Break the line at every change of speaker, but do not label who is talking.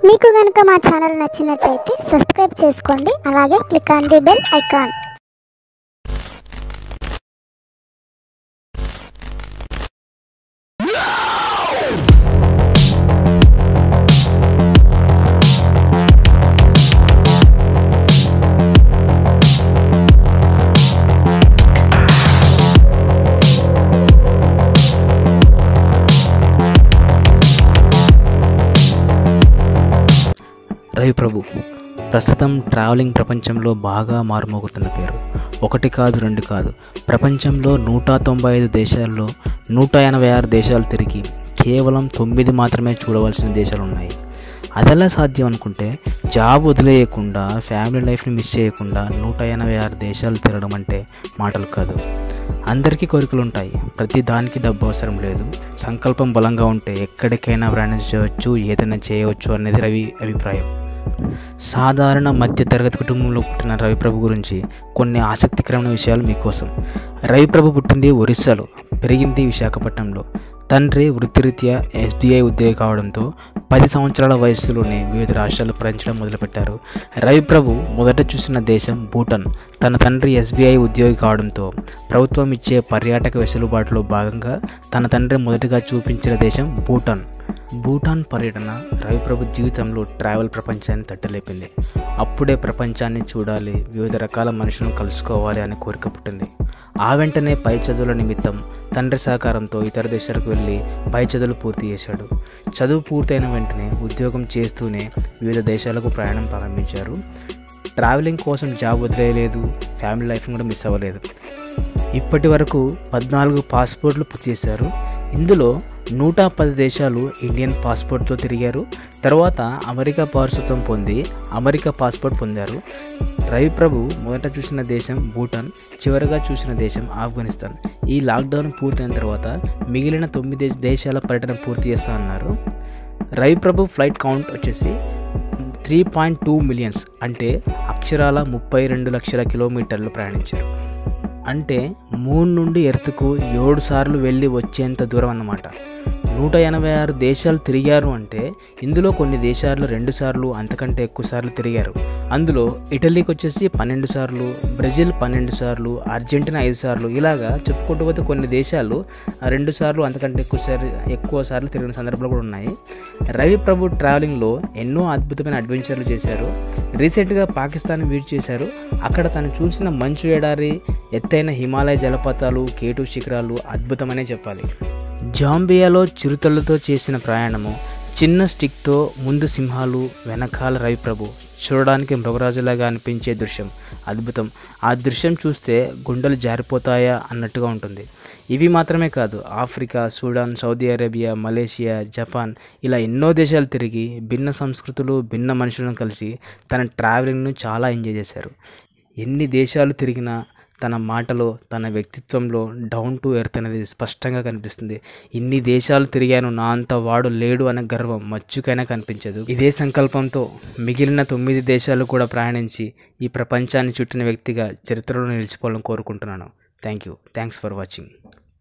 మీకు కనుక మా ఛానల్ నచ్చినట్లయితే సబ్స్క్రైబ్ చేసుకోండి అలాగే click on the bell icon
Ravi Prabhu ప్రస్తుతం ట్రావెలింగ్ ప్రపంచంలో బాగా మారుమోగుతున్న పేరు ఒకటి కాదు రెండు కాదు ప్రపంచంలో నూట తొంభై ఐదు దేశాల్లో నూట ఎనభై ఆరు దేశాలు తిరిగి కేవలం తొమ్మిది మాత్రమే చూడవలసిన దేశాలు ఉన్నాయి అదెలా సాధ్యం అనుకుంటే జాబ్ వదిలేయకుండా ఫ్యామిలీ లైఫ్ని మిస్ చేయకుండా నూట ఎనభై ఆరు దేశాలు తిరగడం అంటే మాటలు కాదు అందరికీ కోరికలు ఉంటాయి ప్రతి దానికి డబ్బు అవసరం లేదు సంకల్పం బలంగా ఉంటే ఎక్కడికైనా ప్రయాణించవచ్చు ఏదైనా చేయవచ్చు అనేది రవి అభిప్రాయం సాధారణ మధ్య తరగతి కుటుంబంలో పుట్టిన రవిప్రభు గురించి కొన్ని ఆసక్తికరమైన విషయాలు మీకోసం రవిప్రభు పుట్టింది ఒరిస్సాలో పెరిగింది విశాఖపట్నంలో తండ్రి వృత్తిరీత్యా ఎస్బీఐ ఉద్యోగి కావడంతో పది సంవత్సరాల వయస్సులోనే వివిధ రాష్ట్రాలు పరించడం మొదలుపెట్టారు రవిప్రభు మొదట చూసిన దేశం భూటాన్ తన తండ్రి ఎస్బీఐ ఉద్యోగి కావడంతో ప్రభుత్వం ఇచ్చే పర్యాటక వెసులుబాటులో భాగంగా తన తండ్రి మొదటగా చూపించిన దేశం భూటాన్ భూటాన్ పర్యటన రవిప్రభు జీవితంలో ట్రావెల్ ప్రపంచాన్ని తట్టలేపింది అప్పుడే ప్రపంచాన్ని చూడాలి వివిధ రకాల మనుషులను కలుసుకోవాలి అనే కోరిక పుట్టింది ఆ వెంటనే పై చదువుల నిమిత్తం తండ్రి సహకారంతో ఇతర దేశాలకు వెళ్ళి పై చదువులు పూర్తి చేశాడు చదువు పూర్తయిన వెంటనే ఉద్యోగం చేస్తూనే వివిధ దేశాలకు ప్రయాణం ప్రారంభించారు ట్రావెలింగ్ కోసం జాబ్ వదిలేయలేదు ఫ్యామిలీ లైఫ్ని కూడా మిస్ అవ్వలేదు ఇప్పటి వరకు పద్నాలుగు పాస్పోర్ట్లు పూర్తి చేశారు ఇందులో నూట పది దేశాలు ఇండియన్ పాస్పోర్ట్తో తిరిగారు తర్వాత అమెరికా పౌరసత్వం పొంది అమెరికా పాస్పోర్ట్ పొందారు రవి ప్రభు మొదట చూసిన దేశం భూటాన్ చివరగా చూసిన దేశం ఆఫ్ఘనిస్తాన్ ఈ లాక్డౌన్ పూర్తయిన తర్వాత మిగిలిన తొమ్మిది దేశాల పర్యటన పూర్తి చేస్తా అన్నారు రవి ప్రభు ఫ్లైట్ కౌంట్ వచ్చేసి త్రీ పాయింట్ టూ మిలియన్స్ అంటే అక్షరాల ముప్పై రెండు లక్షల కిలోమీటర్లు ప్రయాణించారు అంటే మూన్ నుండి ఎర్త్కు ఏడు సార్లు వెళ్ళి వచ్చేంత దూరం అన్నమాట నూట ఎనభై ఆరు దేశాలు తిరిగారు అంటే ఇందులో కొన్ని దేశాలు రెండు సార్లు అంతకంటే ఎక్కువ సార్లు తిరిగారు అందులో ఇటలీకి వచ్చేసి పన్నెండు సార్లు బ్రెజిల్ పన్నెండు సార్లు అర్జెంటీనా ఐదు సార్లు ఇలాగా చెప్పుకుంటూ పోతే కొన్ని దేశాలు రెండు సార్లు అంతకంటే ఎక్కువ సార్లు ఎక్కువ సార్లు తిరిగిన సందర్భాలు కూడా ఉన్నాయి రవి ప్రభు ట్రావెలింగ్లో ఎన్నో అద్భుతమైన అడ్వెంచర్లు చేశారు రీసెంట్గా పాకిస్తాన్ విజిట్ చేశారు అక్కడ తను చూసిన మంచు ఎడారి ఎత్తైన హిమాలయ జలపాతాలు కేటు శిఖరాలు అద్భుతమనే చెప్పాలి జాంబియాలో చిరుతలతో చేసిన ప్రయాణము చిన్న స్టిక్తో ముందు సింహాలు వెనకాల రవిప్రభు చూడడానికి మృగరాజులాగా అనిపించే దృశ్యం అద్భుతం ఆ దృశ్యం చూస్తే గుండెలు జారిపోతాయా అన్నట్టుగా ఉంటుంది ఇవి మాత్రమే కాదు Africa Sudan Saudi Arabia Malaysia Japan ఇలా ఎన్నో దేశాలు తిరిగి భిన్న సంస్కృతులు భిన్న మనుషులను కలిసి తన ట్రావెలింగ్ను చాలా ఎంజాయ్ చేశారు ఎన్ని దేశాలు తిరిగినా తన మాటలో తన వ్యక్తిత్వంలో డౌన్ టు ఎర్త్ అనేది స్పష్టంగా కనిపిస్తుంది ఇన్ని దేశాలు తిరిగాను నా అంత వాడు లేడు అనే గర్వం మచ్చుకైనా కనిపించదు ఇదే సంకల్పంతో మిగిలిన తొమ్మిది దేశాలు కూడా ప్రయాణించి ఈ ప్రపంచాన్ని చుట్టిన వ్యక్తిగా చరిత్రలో నిలిచిపోవాలని కోరుకుంటున్నాను thank you thanks for watching